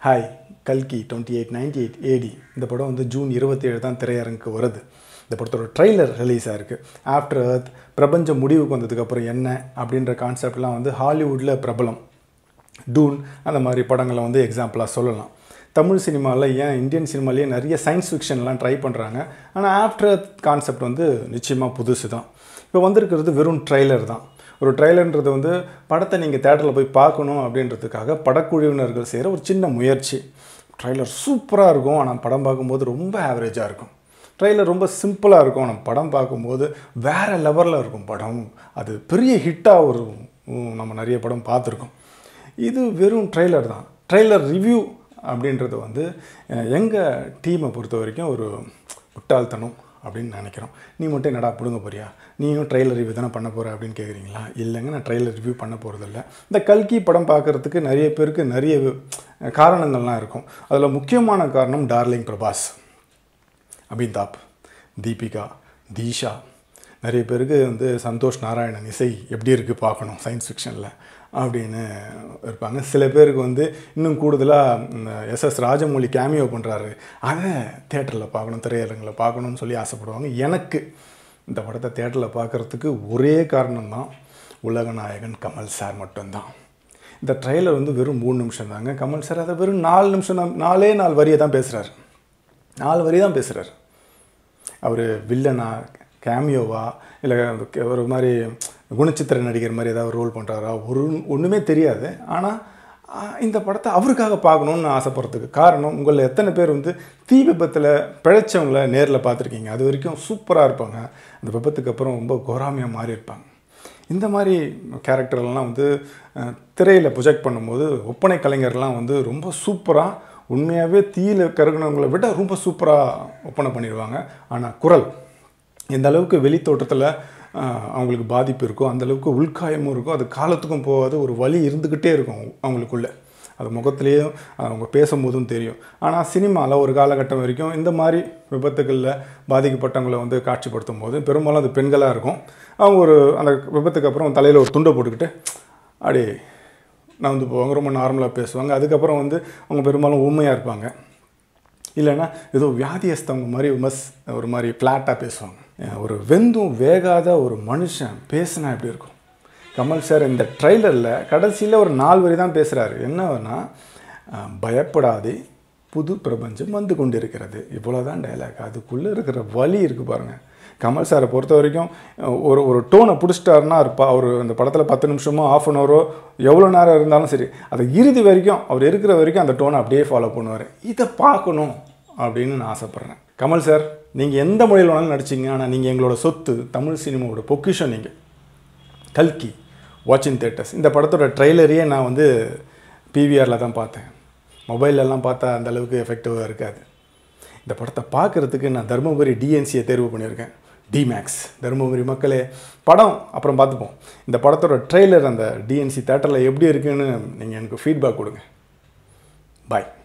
hi கல்கி twenty eight ninety eight AD இந்த படம் வந்து ஜூன் இருபத்தேழு தான் திரையரங்குக்கு வருது இந்த படத்தோட ட்ரெய்லர் ரிலீஸ் ஆயிருக்கு ஆஃப்டர் எர்த் பிரபஞ்சம் முடிவுக்கு வந்ததுக்கப்புறம் என்ன அப்படின்ற கான்செப்ட்லாம் வந்து ஹாலிவுட்டில் பிரபலம் டூன் அந்த மாதிரி படங்களை வந்து எக்ஸாம்பிளாக சொல்லலாம் தமிழ் சினிமாவில் ஏன் இந்தியன் சினிமாலேயே நிறைய சயின்ஸ் ஃபிக்ஷன்லாம் ட்ரை பண்ணுறாங்க ஆனால் ஆஃப்டர் கான்செப்ட் வந்து நிச்சயமாக புதுசு தான் இப்போ வந்திருக்கிறது வெறும் ட்ரைலர் தான் ஒரு ட்ரைலர்ன்றது வந்து படத்தை நீங்கள் தேட்டரில் போய் பார்க்கணும் அப்படின்றதுக்காக படக்குழுவினர்கள் செய்கிற ஒரு சின்ன முயற்சி ட்ரைலர் சூப்பராக இருக்கும் ஆனால் படம் பார்க்கும்போது ரொம்ப ஆவரேஜாக இருக்கும் ட்ரெய்லர் ரொம்ப சிம்பிளாக இருக்கும் நம்ம படம் பார்க்கும்போது வேறு லெவலில் இருக்கும் படம் அது பெரிய ஹிட்டாக ஒரு உம், நம்ம நிறைய படம் பார்த்துருக்கோம் இது வெறும் ட்ரெய்லர் தான் ட்ரெய்லர் ரிவ்யூ அப்படின்றது வந்து எங்கள் டீமை பொறுத்த வரைக்கும் ஒரு முட்டாள்தனம் அப்படின்னு நினைக்கிறோம் நீ மட்டும் என்னடா பிடுங்க போறியா நீயும் ட்ரெய்லர் ரிவ்யூ தானே பண்ண போகிற அப்படின்னு கேட்குறீங்களா இல்லைங்க நான் ட்ரெய்லர் ரிவ்யூ பண்ண போகிறதில்ல இந்த கல்கி படம் பார்க்குறதுக்கு நிறைய பேருக்கு நிறைய காரணங்கள்லாம் இருக்கும் அதில் முக்கியமான காரணம் டார்லிங் பிரபாஸ் அமிதாப் தீபிகா தீஷா நிறைய பேருக்கு வந்து சந்தோஷ் நாராயணன் இசை எப்படி இருக்குது பார்க்கணும் சயின்ஸ் ஃபிக்ஷனில் அப்படின்னு இருப்பாங்க சில பேருக்கு வந்து இன்னும் கூடுதலாக எஸ்எஸ் ராஜமௌழி கேமியோ பண்ணுறாரு அதை தேட்டரில் பார்க்கணும் திரையரங்கில் பார்க்கணும்னு சொல்லி ஆசைப்படுவாங்க எனக்கு இந்த படத்தை தேட்டரில் பார்க்குறதுக்கு ஒரே காரணம் தான் உலகநாயகன் கமல் சார் மட்டும்தான் இந்த ட்ரெய்லர் வந்து வெறும் மூணு நிமிஷம் தாங்க கமல் சார் அதை வெறும் நாலு நிமிஷம் தான் நாலே நாலு வரியை தான் பேசுகிறார் நாலு வரி தான் பேசுகிறார் அவர் வில்லனா கேமியோவா இல்லை ஒரு மாதிரி குணச்சித்திர நடிகர் மாதிரி ஏதாவது ரோல் பண்ணுறாரா ஒரு ஒன்றுமே தெரியாது ஆனால் இந்த படத்தை அவருக்காக பார்க்கணுன்னு ஆசைப்படுறதுக்கு காரணம் உங்களில் எத்தனை பேர் வந்து தீ விபத்தில் பிழைச்சவங்கள நேரில் பார்த்துருக்கீங்க அது வரைக்கும் சூப்பராக இருப்பாங்க அந்த விபத்துக்கு அப்புறம் ரொம்ப கோராமையாக மாறி இருப்பாங்க இந்த மாதிரி கேரக்டர்லாம் வந்து திரையில் ப்ரொஜெக்ட் பண்ணும்போது ஒப்பனை கலைஞர்லாம் வந்து ரொம்ப சூப்பராக உண்மையாகவே தீயில கருகினவங்களை விட ரொம்ப சூப்பராக ஒப்பனை பண்ணிடுவாங்க ஆனால் குரல் எந்த அளவுக்கு வெளி தோற்றத்தில் அவங்களுக்கு பாதிப்பு இருக்கோ அந்த அளவுக்கு உள்காயமும் இருக்கும் அது காலத்துக்கும் போகாது ஒரு வலி இருந்துக்கிட்டே இருக்கும் அவங்களுக்குள்ள அது முகத்திலேயும் அவங்க பேசும்போதும் தெரியும் ஆனால் சினிமாவில் ஒரு காலகட்டம் வரைக்கும் இந்த மாதிரி விபத்துகளில் பாதிக்கப்பட்டவங்களை வந்து காட்சிப்படுத்தும் போது பெரும்பாலும் அது பெண்களாக இருக்கும் அவங்க ஒரு அந்த விபத்துக்கு அப்புறம் தலையில் ஒரு துண்டை போட்டுக்கிட்டு அப்படியே நான் வந்து போவாங்க ரொம்ப நார்மலாக பேசுவாங்க அதுக்கப்புறம் வந்து அவங்க பெரும்பாலும் உண்மையாக இருப்பாங்க இல்லைன்னா ஏதோ வியாதியஸ்தவங்க மாதிரி மஸ் ஒரு மாதிரி ஃப்ளாட்டாக பேசுவாங்க ஒரு வெந்தும் வேகாத ஒரு மனுஷன் பேசினா எப்படி இருக்கும் கமல் சார் இந்த ட்ரைலரில் கடைசியில் ஒரு நாலு வரி தான் பேசுகிறாரு என்னன்னா பயப்படாதே புது பிரபஞ்சம் வந்து கொண்டு இருக்கிறது இவ்வளோதான் டைலாக் அதுக்குள்ளே இருக்கிற வலி இருக்குது பாருங்கள் கமல் சாரை பொறுத்த வரைக்கும் ஒரு ஒரு டோனை பிடிச்சிட்டாருன்னா இருப்பா அவர் அந்த படத்தில் பத்து நிமிஷமோ ஆஃப் அன் ஹவரோ எவ்வளோ நேரம் இருந்தாலும் சரி அதை இறுதி வரைக்கும் அவர் இருக்கிற வரைக்கும் அந்த டோனை அப்படியே ஃபாலோ பண்ணுவார் இதை பார்க்கணும் அப்படின்னு நான் ஆசைப்பட்றேன் கமல் சார் நீங்கள் எந்த மொழியில் வேணாலும் நடிச்சிங்க ஆனால் நீங்கள் எங்களோட சொத்து தமிழ் சினிமாவோட பொக்கிஷம் நீங்கள் கல்கி வாட்சிங் தேட்டர்ஸ் இந்த படத்தோட ட்ரெய்லரையே நான் வந்து பிவிஆரில் தான் பார்த்தேன் மொபைல்லலாம் பார்த்தா அந்த அளவுக்கு எஃபெக்டிவாக இருக்காது இந்த படத்தை பார்க்குறதுக்கு நான் தருமபுரி டிஎன்சியை தேர்வு பண்ணியிருக்கேன் டிமேக்ஸ் தருமபுரி மக்களே படம் அப்புறம் பார்த்துப்போம் இந்த படத்தோட ட்ரெய்லர் அந்த டிஎன்சி தேட்டரில் எப்படி இருக்குன்னு நீங்கள் எனக்கு ஃபீட்பேக் கொடுங்க பாய்